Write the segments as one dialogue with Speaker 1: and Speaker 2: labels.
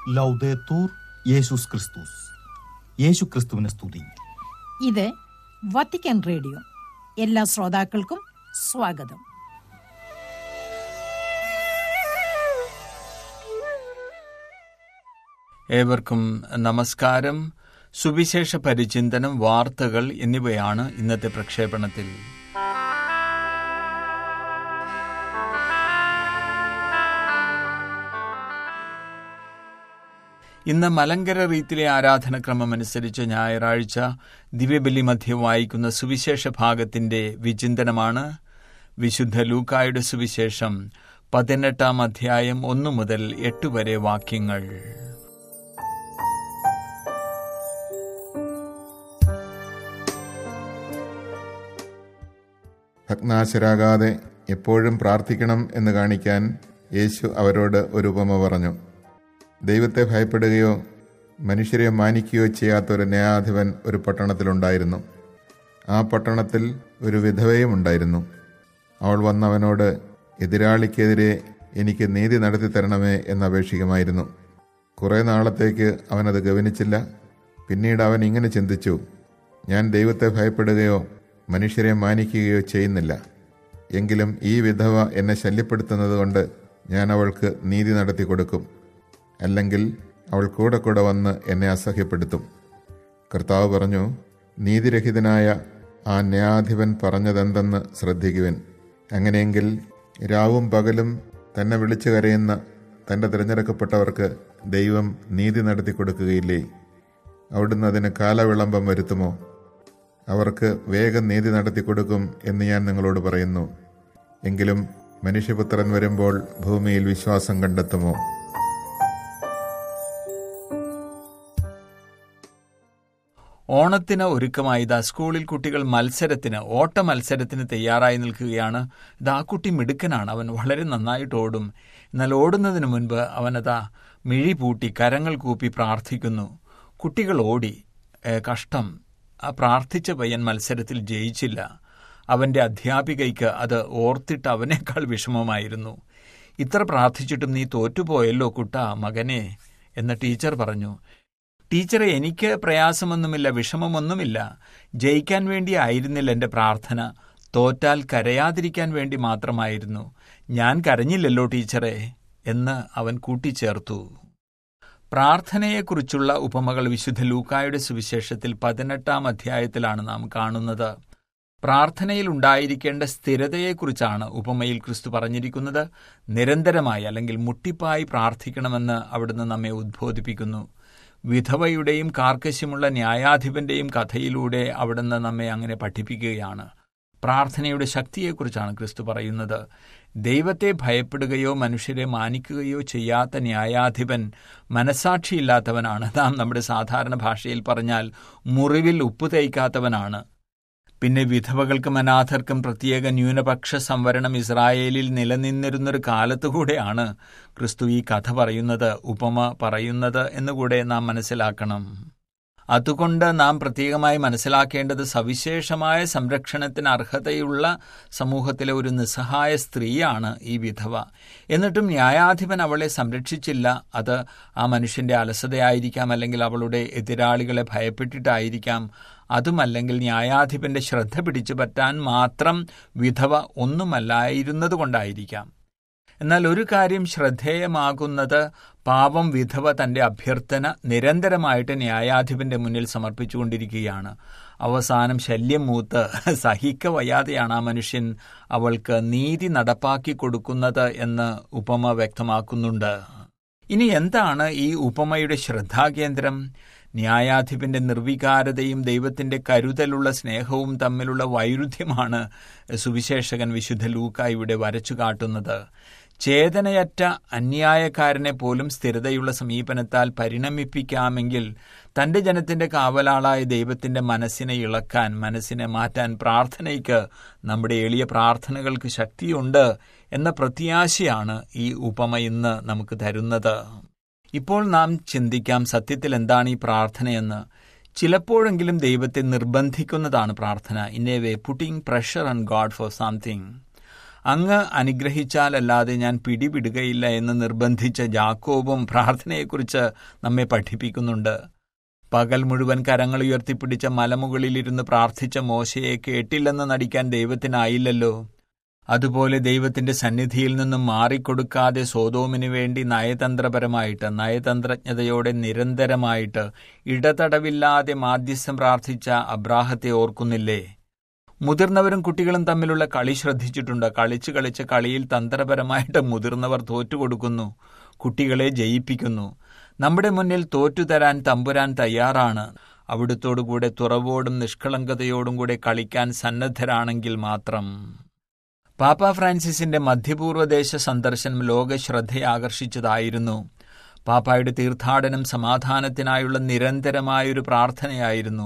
Speaker 1: ലൗദേത്തൂർ യേശുസ് ക്രിസ്തുസ് യേശു ക്രിസ്തുവിനെ സ്തുതി
Speaker 2: ഇത് വത്തിക്കാൻ റേഡിയോ എല്ലാ ശ്രോതാക്കൾക്കും സ്വാഗതം
Speaker 3: ഏവർക്കും നമസ്കാരം സുവിശേഷ പരിചിന്തനം വാർത്തകൾ എന്നിവയാണ് ഇന്നത്തെ പ്രക്ഷേപണത്തിൽ ഇന്ന് മലങ്കര റീത്തിലെ ആരാധനക്രമം അനുസരിച്ച് ഞായറാഴ്ച ദിവ്യബലി മധ്യം വായിക്കുന്ന സുവിശേഷ ഭാഗത്തിന്റെ വിചിന്തനമാണ് വിശുദ്ധ ലൂക്കായുടെ സുവിശേഷം പതിനെട്ടാം അധ്യായം ഒന്നു മുതൽ എട്ട് വരെ വാക്യങ്ങൾ
Speaker 4: ഭഗ്നാശരാകാതെ എപ്പോഴും പ്രാർത്ഥിക്കണം എന്ന് കാണിക്കാൻ യേശു അവരോട് ഒരു ഉപമ പറഞ്ഞു ദൈവത്തെ ഭയപ്പെടുകയോ മനുഷ്യരെ മാനിക്കുകയോ ചെയ്യാത്ത ഒരു ന്യായാധിപൻ ഒരു പട്ടണത്തിലുണ്ടായിരുന്നു ആ പട്ടണത്തിൽ ഒരു വിധവയും ഉണ്ടായിരുന്നു അവൾ വന്നവനോട് എതിരാളിക്കെതിരെ എനിക്ക് നീതി നടത്തി തരണമേ എന്നപേക്ഷിക്കുമായിരുന്നു കുറേ നാളത്തേക്ക് അവനത് ഗവനിച്ചില്ല പിന്നീട് അവൻ ഇങ്ങനെ ചിന്തിച്ചു ഞാൻ ദൈവത്തെ ഭയപ്പെടുകയോ മനുഷ്യരെ മാനിക്കുകയോ ചെയ്യുന്നില്ല എങ്കിലും ഈ വിധവ എന്നെ ശല്യപ്പെടുത്തുന്നത് കൊണ്ട് ഞാൻ അവൾക്ക് നീതി നടത്തി കൊടുക്കും അല്ലെങ്കിൽ അവൾ കൂടെ കൂടെ വന്ന് എന്നെ അസഹ്യപ്പെടുത്തും കർത്താവ് പറഞ്ഞു നീതിരഹിതനായ ആ ന്യായാധിപൻ പറഞ്ഞതെന്തെന്ന് ശ്രദ്ധിക്കുവൻ അങ്ങനെയെങ്കിൽ രാവും പകലും തന്നെ വിളിച്ചു കരയുന്ന തൻ്റെ തിരഞ്ഞെടുക്കപ്പെട്ടവർക്ക് ദൈവം നീതി നടത്തി കൊടുക്കുകയില്ലേ അവിടുന്ന് അതിന് കാലവിളംബം വരുത്തുമോ അവർക്ക് വേഗം നീതി നടത്തി കൊടുക്കും എന്ന് ഞാൻ നിങ്ങളോട് പറയുന്നു എങ്കിലും മനുഷ്യപുത്രൻ വരുമ്പോൾ ഭൂമിയിൽ വിശ്വാസം കണ്ടെത്തുമോ
Speaker 3: ഓണത്തിന് ഒരുക്കമായി ഇതാ സ്കൂളിൽ കുട്ടികൾ മത്സരത്തിന് ഓട്ട മത്സരത്തിന് തയ്യാറായി നിൽക്കുകയാണ് ഇതാ ആ കുട്ടി മിടുക്കനാണ് അവൻ വളരെ നന്നായിട്ട് ഓടും എന്നാൽ ഓടുന്നതിന് മുൻപ് അവനതാ മിഴി പൂട്ടി കരങ്ങൾ കൂപ്പി പ്രാർത്ഥിക്കുന്നു കുട്ടികൾ ഓടി ഏ, കഷ്ടം ആ പ്രാർത്ഥിച്ച പയ്യൻ മത്സരത്തിൽ ജയിച്ചില്ല അവന്റെ അധ്യാപികയ്ക്ക് അത് ഓർത്തിട്ട് അവനേക്കാൾ വിഷമമായിരുന്നു ഇത്ര പ്രാർത്ഥിച്ചിട്ടും നീ തോറ്റുപോയല്ലോ കുട്ടാ മകനെ എന്ന് ടീച്ചർ പറഞ്ഞു ടീച്ചറെ എനിക്ക് പ്രയാസമൊന്നുമില്ല വിഷമമൊന്നുമില്ല ജയിക്കാൻ വേണ്ടി ആയിരുന്നില്ല എൻ്റെ പ്രാർത്ഥന തോറ്റാൽ കരയാതിരിക്കാൻ വേണ്ടി മാത്രമായിരുന്നു ഞാൻ കരഞ്ഞില്ലല്ലോ ടീച്ചറെ എന്ന് അവൻ കൂട്ടിച്ചേർത്തു പ്രാർത്ഥനയെക്കുറിച്ചുള്ള ഉപമകൾ വിശുദ്ധ ലൂക്കായുടെ സുവിശേഷത്തിൽ പതിനെട്ടാം അധ്യായത്തിലാണ് നാം കാണുന്നത് പ്രാർത്ഥനയിൽ ഉണ്ടായിരിക്കേണ്ട സ്ഥിരതയെക്കുറിച്ചാണ് ഉപമയിൽ ക്രിസ്തു പറഞ്ഞിരിക്കുന്നത് നിരന്തരമായി അല്ലെങ്കിൽ മുട്ടിപ്പായി പ്രാർത്ഥിക്കണമെന്ന് അവിടുന്ന് നമ്മെ ഉദ്ബോധിപ്പിക്കുന്നു വിധവയുടെയും കാർക്കശ്യമുള്ള ന്യായാധിപന്റെയും കഥയിലൂടെ അവിടുന്ന് നമ്മെ അങ്ങനെ പഠിപ്പിക്കുകയാണ് പ്രാർത്ഥനയുടെ ശക്തിയെക്കുറിച്ചാണ് ക്രിസ്തു പറയുന്നത് ദൈവത്തെ ഭയപ്പെടുകയോ മനുഷ്യരെ മാനിക്കുകയോ ചെയ്യാത്ത ന്യായാധിപൻ മനസാക്ഷിയില്ലാത്തവനാണ് നാം നമ്മുടെ സാധാരണ ഭാഷയിൽ പറഞ്ഞാൽ മുറിവിൽ ഉപ്പ് തേയ്ക്കാത്തവനാണ് പിന്നെ വിധവകൾക്കും അനാഥർക്കും പ്രത്യേക ന്യൂനപക്ഷ സംവരണം ഇസ്രായേലിൽ നിലനിന്നിരുന്നൊരു കാലത്തുകൂടെയാണ് ക്രിസ്തു ഈ കഥ പറയുന്നത് ഉപമ പറയുന്നത് എന്നുകൂടെ നാം മനസ്സിലാക്കണം അതുകൊണ്ട് നാം പ്രത്യേകമായി മനസ്സിലാക്കേണ്ടത് സവിശേഷമായ സംരക്ഷണത്തിന് അർഹതയുള്ള സമൂഹത്തിലെ ഒരു നിസ്സഹായ സ്ത്രീയാണ് ഈ വിധവ എന്നിട്ടും ന്യായാധിപൻ അവളെ സംരക്ഷിച്ചില്ല അത് ആ മനുഷ്യന്റെ അലസതയായിരിക്കാം അല്ലെങ്കിൽ അവളുടെ എതിരാളികളെ ഭയപ്പെട്ടിട്ടായിരിക്കാം അതുമല്ലെങ്കിൽ ന്യായാധിപന്റെ ശ്രദ്ധ പിടിച്ചു പറ്റാൻ മാത്രം വിധവ ഒന്നുമല്ലായിരുന്നതുകൊണ്ടായിരിക്കാം എന്നാൽ ഒരു കാര്യം ശ്രദ്ധേയമാകുന്നത് പാവം വിധവ തന്റെ അഭ്യർത്ഥന നിരന്തരമായിട്ട് ന്യായാധിപന്റെ മുന്നിൽ സമർപ്പിച്ചുകൊണ്ടിരിക്കുകയാണ് അവസാനം ശല്യം മൂത്ത് സഹിക്ക വയ്യാതെയാണ് ആ മനുഷ്യൻ അവൾക്ക് നീതി നടപ്പാക്കി കൊടുക്കുന്നത് എന്ന് ഉപമ വ്യക്തമാക്കുന്നുണ്ട് ഇനി എന്താണ് ഈ ഉപമയുടെ ശ്രദ്ധാകേന്ദ്രം ന്യായാധിപന്റെ നിർവികാരതയും ദൈവത്തിന്റെ കരുതലുള്ള സ്നേഹവും തമ്മിലുള്ള വൈരുദ്ധ്യമാണ് സുവിശേഷകൻ വിശുദ്ധ ലൂക്ക ഇവിടെ വരച്ചു കാട്ടുന്നത് ചേതനയറ്റ അന്യായക്കാരനെ പോലും സ്ഥിരതയുള്ള സമീപനത്താൽ പരിണമിപ്പിക്കാമെങ്കിൽ തന്റെ ജനത്തിന്റെ കാവലാളായ ദൈവത്തിന്റെ മനസ്സിനെ ഇളക്കാൻ മനസ്സിനെ മാറ്റാൻ പ്രാർത്ഥനയ്ക്ക് നമ്മുടെ എളിയ പ്രാർത്ഥനകൾക്ക് ശക്തിയുണ്ട് എന്ന പ്രത്യാശയാണ് ഈ ഉപമ ഇന്ന് നമുക്ക് തരുന്നത് ഇപ്പോൾ നാം ചിന്തിക്കാം സത്യത്തിൽ എന്താണ് ഈ പ്രാർത്ഥനയെന്ന് ചിലപ്പോഴെങ്കിലും ദൈവത്തെ നിർബന്ധിക്കുന്നതാണ് പ്രാർത്ഥന in a way putting pressure on God for something അങ്ങ് അനുഗ്രഹിച്ചാലല്ലാതെ ഞാൻ പിടിവിടുകയില്ല എന്ന് നിർബന്ധിച്ച ജാക്കോബും പ്രാർത്ഥനയെക്കുറിച്ച് നമ്മെ പഠിപ്പിക്കുന്നുണ്ട് പകൽ മുഴുവൻ കരങ്ങൾ ഉയർത്തിപ്പിടിച്ച മലമുകളിലിരുന്ന് പ്രാർത്ഥിച്ച മോശയെ കേട്ടില്ലെന്ന് നടിക്കാൻ ദൈവത്തിനായില്ലല്ലോ അതുപോലെ ദൈവത്തിന്റെ സന്നിധിയിൽ നിന്നും മാറിക്കൊടുക്കാതെ സോതോമിനു വേണ്ടി നയതന്ത്രപരമായിട്ട് നയതന്ത്രജ്ഞതയോടെ നിരന്തരമായിട്ട് ഇടതടവില്ലാതെ മാധ്യസ്ഥം പ്രാർത്ഥിച്ച അബ്രാഹത്തെ ഓർക്കുന്നില്ലേ മുതിർന്നവരും കുട്ടികളും തമ്മിലുള്ള കളി ശ്രദ്ധിച്ചിട്ടുണ്ട് കളിച്ച് കളിച്ച് കളിയിൽ തന്ത്രപരമായിട്ട് മുതിർന്നവർ തോറ്റുകൊടുക്കുന്നു കുട്ടികളെ ജയിപ്പിക്കുന്നു നമ്മുടെ മുന്നിൽ തോറ്റുതരാൻ തമ്പുരാൻ തയ്യാറാണ് അവിടുത്തോടുകൂടെ തുറവോടും നിഷ്കളങ്കതയോടും കൂടെ കളിക്കാൻ സന്നദ്ധരാണെങ്കിൽ മാത്രം പാപ്പ ഫ്രാൻസിസിന്റെ മധ്യപൂർവ്വദേശ സന്ദർശനം ലോക ശ്രദ്ധയാകർഷിച്ചതായിരുന്നു പാപ്പായുടെ തീർത്ഥാടനം സമാധാനത്തിനായുള്ള നിരന്തരമായൊരു പ്രാർത്ഥനയായിരുന്നു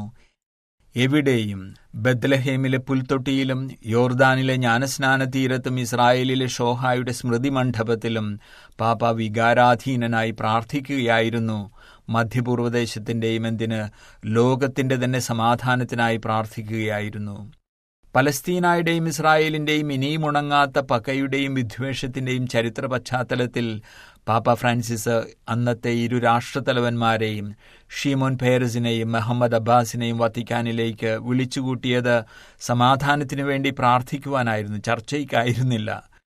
Speaker 3: എവിടെയും ബദ്ലഹേമിലെ പുൽത്തൊട്ടിയിലും യോർദാനിലെ ജ്ഞാനസ്നാന തീരത്തും ഇസ്രായേലിലെ ഷോഹായുടെ സ്മൃതി മണ്ഡപത്തിലും പാപ്പ വികാരാധീനനായി പ്രാർത്ഥിക്കുകയായിരുന്നു മധ്യപൂർവ്വദേശത്തിന്റെയും എന്തിന് ലോകത്തിന്റെ തന്നെ സമാധാനത്തിനായി പ്രാർത്ഥിക്കുകയായിരുന്നു പലസ്തീനായുടെയും ഇസ്രായേലിന്റെയും ഇനിയും ഉണങ്ങാത്ത പകയുടെയും വിദ്വേഷത്തിന്റെയും ചരിത്ര പശ്ചാത്തലത്തിൽ പാപ്പ ഫ്രാൻസിസ് അന്നത്തെ ഇരു രാഷ്ട്രത്തലവന്മാരെയും ഷീമോൻ പേരസിനെയും മുഹമ്മദ് അബ്ബാസിനെയും വത്തിക്കാനിലേക്ക് വിളിച്ചുകൂട്ടിയത് സമാധാനത്തിനു വേണ്ടി പ്രാർത്ഥിക്കുവാനായിരുന്നു ചർച്ചയ്ക്കായിരുന്നില്ല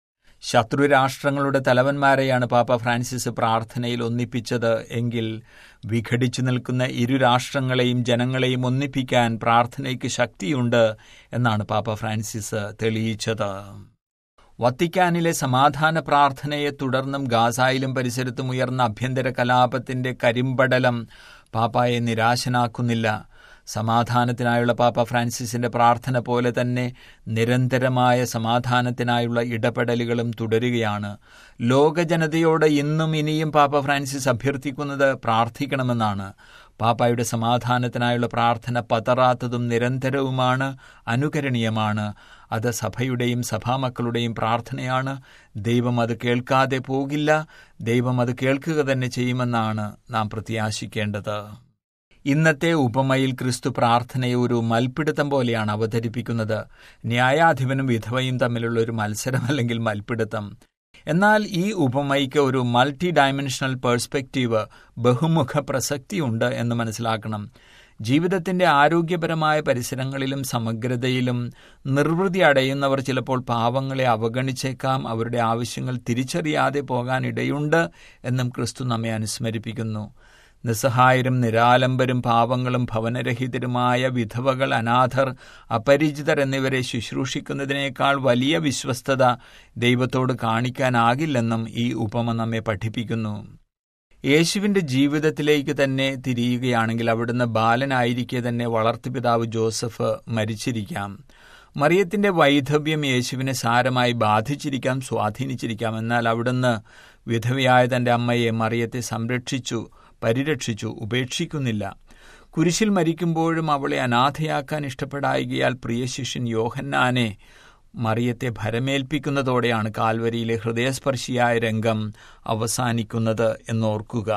Speaker 3: ശത്രു രാഷ്ട്രങ്ങളുടെ തലവന്മാരെയാണ് പാപ്പ ഫ്രാൻസിസ് പ്രാർത്ഥനയിൽ ഒന്നിപ്പിച്ചത് എങ്കിൽ വിഘടിച്ചു നിൽക്കുന്ന ഇരു രാഷ്ട്രങ്ങളെയും ജനങ്ങളെയും ഒന്നിപ്പിക്കാൻ പ്രാർത്ഥനയ്ക്ക് ശക്തിയുണ്ട് എന്നാണ് പാപ്പ ഫ്രാൻസിസ് തെളിയിച്ചത് വത്തിക്കാനിലെ സമാധാന പ്രാർത്ഥനയെ തുടർന്നും ഗാസായിലും പരിസരത്തും ഉയർന്ന അഭ്യന്തര കലാപത്തിന്റെ കരിമ്പടലം പാപ്പായെ നിരാശനാക്കുന്നില്ല സമാധാനത്തിനായുള്ള പാപ്പ ഫ്രാൻസിസിന്റെ പ്രാർത്ഥന പോലെ തന്നെ നിരന്തരമായ സമാധാനത്തിനായുള്ള ഇടപെടലുകളും തുടരുകയാണ് ലോക ജനതയോട് ഇന്നും ഇനിയും പാപ്പ ഫ്രാൻസിസ് അഭ്യർത്ഥിക്കുന്നത് പ്രാർത്ഥിക്കണമെന്നാണ് പാപ്പായുടെ സമാധാനത്തിനായുള്ള പ്രാർത്ഥന പതറാത്തതും നിരന്തരവുമാണ് അനുകരണീയമാണ് അത് സഭയുടെയും സഭാമക്കളുടെയും പ്രാർത്ഥനയാണ് ദൈവം അത് കേൾക്കാതെ പോകില്ല ദൈവം അത് കേൾക്കുക തന്നെ ചെയ്യുമെന്നാണ് നാം പ്രത്യാശിക്കേണ്ടത് ഇന്നത്തെ ഉപമയിൽ ക്രിസ്തു പ്രാർത്ഥനയെ ഒരു മൽപ്പിടുത്തം പോലെയാണ് അവതരിപ്പിക്കുന്നത് ന്യായാധിപനും വിധവയും തമ്മിലുള്ള ഒരു മത്സരം അല്ലെങ്കിൽ മൽപ്പിടുത്തം എന്നാൽ ഈ ഉപമയ്ക്ക് ഒരു മൾട്ടി ഡയമെൻഷണൽ പേഴ്സ്പെക്റ്റീവ് ബഹുമുഖ പ്രസക്തിയുണ്ട് എന്ന് മനസ്സിലാക്കണം ജീവിതത്തിന്റെ ആരോഗ്യപരമായ പരിസരങ്ങളിലും സമഗ്രതയിലും നിർവൃതി അടയുന്നവർ ചിലപ്പോൾ പാവങ്ങളെ അവഗണിച്ചേക്കാം അവരുടെ ആവശ്യങ്ങൾ തിരിച്ചറിയാതെ പോകാൻ ഇടയുണ്ട് എന്നും ക്രിസ്തു നമ്മെ അനുസ്മരിപ്പിക്കുന്നു നിസ്സഹായരും നിരാലംബരും പാവങ്ങളും ഭവനരഹിതരുമായ വിധവകൾ അനാഥർ അപരിചിതർ എന്നിവരെ ശുശ്രൂഷിക്കുന്നതിനേക്കാൾ വലിയ വിശ്വസ്തത ദൈവത്തോട് കാണിക്കാനാകില്ലെന്നും ഈ ഉപമ നമ്മെ പഠിപ്പിക്കുന്നു യേശുവിന്റെ ജീവിതത്തിലേക്ക് തന്നെ തിരിയുകയാണെങ്കിൽ അവിടുന്ന് ബാലനായിരിക്കെ തന്നെ വളർത്തുപിതാവ് ജോസഫ് മരിച്ചിരിക്കാം മറിയത്തിന്റെ വൈധവ്യം യേശുവിനെ സാരമായി ബാധിച്ചിരിക്കാം സ്വാധീനിച്ചിരിക്കാം എന്നാൽ അവിടുന്ന് വിധവയായ തന്റെ അമ്മയെ മറിയത്തെ സംരക്ഷിച്ചു പരിരക്ഷിച്ചു ഉപേക്ഷിക്കുന്നില്ല കുരിശിൽ മരിക്കുമ്പോഴും അവളെ അനാഥയാക്കാൻ ഇഷ്ടപ്പെടായികയാൽ പ്രിയ ശിഷ്യൻ യോഹന്നാനെ മറിയത്തെ ഭരമേൽപ്പിക്കുന്നതോടെയാണ് കാൽവരിയിലെ ഹൃദയസ്പർശിയായ രംഗം അവസാനിക്കുന്നത് എന്നോർക്കുക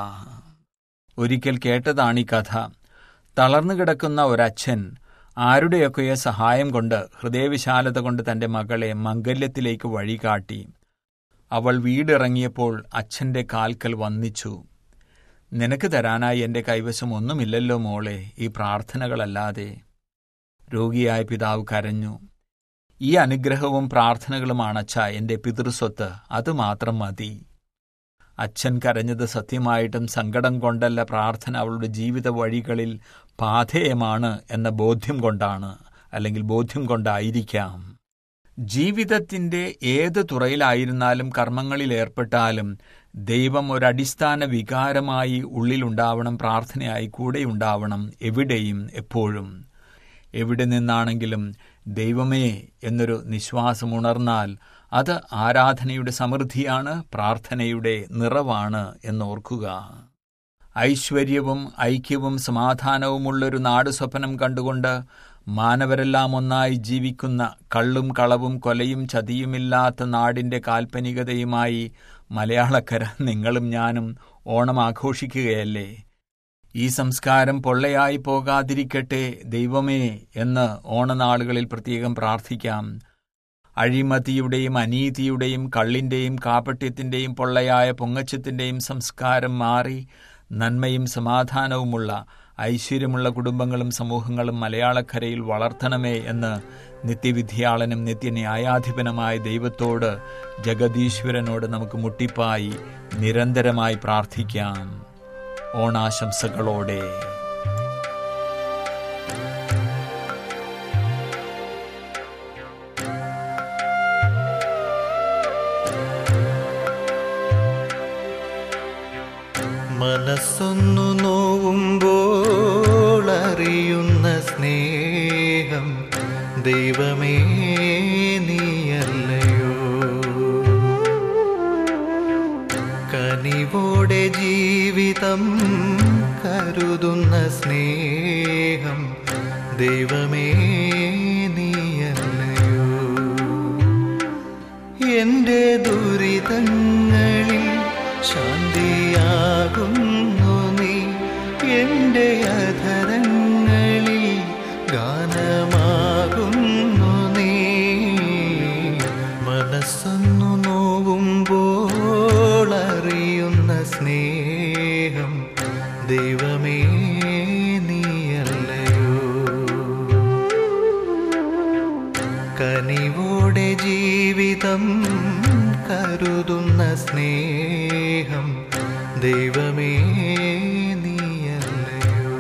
Speaker 3: ഒരിക്കൽ കേട്ടതാണ് ഈ കഥ തളർന്നു കിടക്കുന്ന ഒരച്ഛൻ ആരുടെയൊക്കെയോ സഹായം കൊണ്ട് ഹൃദയവിശാലത കൊണ്ട് തന്റെ മകളെ മംഗല്യത്തിലേക്ക് വഴികാട്ടി അവൾ വീടിറങ്ങിയപ്പോൾ അച്ഛന്റെ കാൽക്കൽ വന്നിച്ചു നിനക്ക് തരാനായി എന്റെ കൈവശം ഒന്നുമില്ലല്ലോ മോളെ ഈ പ്രാർത്ഥനകളല്ലാതെ രോഗിയായ പിതാവ് കരഞ്ഞു ഈ അനുഗ്രഹവും പ്രാർത്ഥനകളുമാണ് അച്ഛ എന്റെ പിതൃസ്വത്ത് അത് മാത്രം മതി അച്ഛൻ കരഞ്ഞത് സത്യമായിട്ടും സങ്കടം കൊണ്ടല്ല പ്രാർത്ഥന അവളുടെ ജീവിത വഴികളിൽ പാഥേയമാണ് എന്ന ബോധ്യം കൊണ്ടാണ് അല്ലെങ്കിൽ ബോധ്യം കൊണ്ടായിരിക്കാം ജീവിതത്തിന്റെ ഏത് തുറയിലായിരുന്നാലും കർമ്മങ്ങളിൽ ഏർപ്പെട്ടാലും ദൈവം ഒരടിസ്ഥാന വികാരമായി ഉള്ളിലുണ്ടാവണം പ്രാർത്ഥനയായി കൂടെയുണ്ടാവണം എവിടെയും എപ്പോഴും എവിടെ നിന്നാണെങ്കിലും ദൈവമേ എന്നൊരു നിശ്വാസം ഉണർന്നാൽ അത് ആരാധനയുടെ സമൃദ്ധിയാണ് പ്രാർത്ഥനയുടെ നിറവാണ് എന്നോർക്കുക ഐശ്വര്യവും ഐക്യവും സമാധാനവുമുള്ളൊരു നാട് സ്വപ്നം കണ്ടുകൊണ്ട് മാനവരെല്ലാം ഒന്നായി ജീവിക്കുന്ന കള്ളും കളവും കൊലയും ചതിയുമില്ലാത്ത നാടിന്റെ കാൽപ്പനികതയുമായി മലയാളക്കര നിങ്ങളും ഞാനും ഓണം ആഘോഷിക്കുകയല്ലേ ഈ സംസ്കാരം പൊള്ളയായി പോകാതിരിക്കട്ടെ ദൈവമേ എന്ന് ഓണനാളുകളിൽ പ്രത്യേകം പ്രാർത്ഥിക്കാം അഴിമതിയുടെയും അനീതിയുടെയും കള്ളിന്റെയും കാപട്യത്തിന്റെയും പൊള്ളയായ പൊങ്ങച്ചത്തിന്റെയും സംസ്കാരം മാറി നന്മയും സമാധാനവുമുള്ള ഐശ്വര്യമുള്ള കുടുംബങ്ങളും സമൂഹങ്ങളും മലയാളക്കരയിൽ വളർത്തണമേ എന്ന് നിത്യവിധിയാളനും നിത്യന്യായാധിപനുമായ ദൈവത്തോട് ജഗദീശ്വരനോട് നമുക്ക് മുട്ടിപ്പായി നിരന്തരമായി പ്രാർത്ഥിക്കാം ഓണാശംസകളോടെ
Speaker 5: മനസ്സൊന്നു നോവുമ്പോൾ അറിയുന്ന സ്നേഹം ദൈവമേ നീയല്ലയോ കനിവോടെ ജീവിതം കരുതുന്ന സ്നേഹം ദൈവമേ നീയല്ലയോ എന്റെ ദുരിതങ്ങളിൽ ശാന്തിയാകുന്നു നീ എന്റെ അധരങ്ങളിൽ ഗാനമാകുന്നു നീ മനസ്സൊന്നു നോവുമ്പോൾ അറിയുന്ന സ്നേഹം ദൈവമേ നീയല്ലയോ കനിവോടെ ജീവിതം കരുതുന്ന സ്നേഹം ദൈവമേ നീയല്ലയോ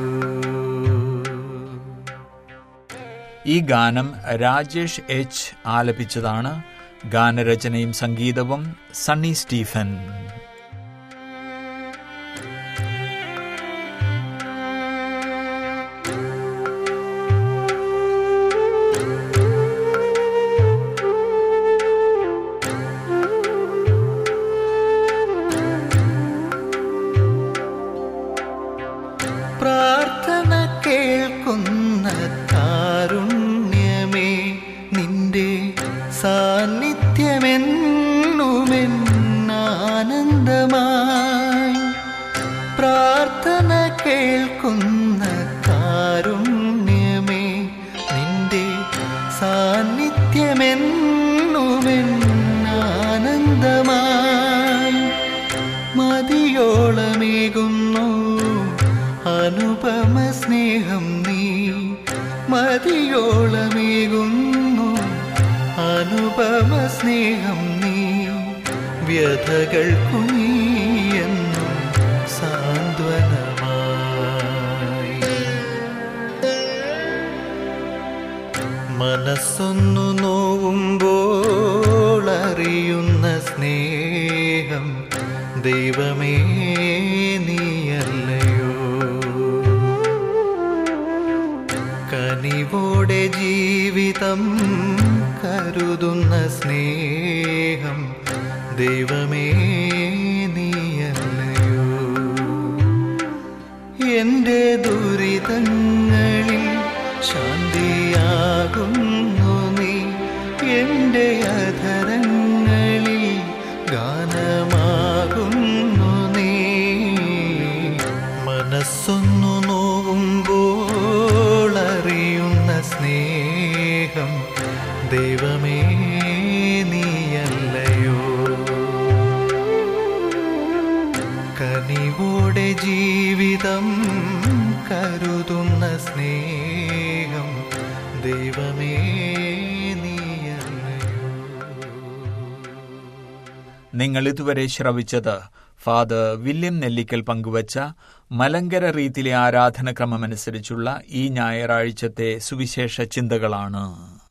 Speaker 3: ഈ ഗാനം രാജേഷ് എച്ച് ആലപിച്ചതാണ് ഗാനരചനയും സംഗീതവും സണ്ണി സ്റ്റീഫൻ
Speaker 5: പ്രാർത്ഥന കേൾക്കുന്ന കാരുണ്യമേ നിന്റെ സാന്നിധ്യമെന്നുമെന്നാനന്ദമായി പ്രാർത്ഥന കേൾക്കുന്ന കാരുണ്യമേ നിന്റെ സാന്നിധ്യമെന്നുമെന്നാനന്ദമായി മതിയോളമേകുന്നു അനുപമ സ്നേഹം നീ മതിയോളമേകുന്നു അനുപമ സ്നേഹം നീ വ്യഥകൾക്കു നീയെന്നും സാന്ത്വനമായി മനസ്സൊന്നു നോവുമ്പോൾ അറിയുന്ന സ്നേഹം ദൈവമേ നീയല്ലയോ കനിവോടെ ജീവിതം കരുതുന്ന സ്നേഹം ദൈവമേ നീയല്ലയോ എന്റെ ദുരിതങ്ങളിൽ ശാന്തിയാകുന്നു നീ എന്റെ അധരങ്ങളിൽ ഗാനമാകുന്നു നീ മനസ്സൊന്നു നോവുമ്പോൾ അറിയുന്ന സ്നേഹം ദൈവമേ നീയല്ലയോ കനിവോടെ ജീവിതം കരുതുന്ന സ്നേഹം ദൈവമേ നീയല്ലയോ
Speaker 3: നിങ്ങൾ ഇതുവരെ ശ്രവിച്ചത് ഫാദർ വില്യം നെല്ലിക്കൽ പങ്കുവച്ച മലങ്കര റീത്തിലെ ആരാധനക്രമമനുസരിച്ചുള്ള ഈ ഞായറാഴ്ചത്തെ സുവിശേഷ ചിന്തകളാണ്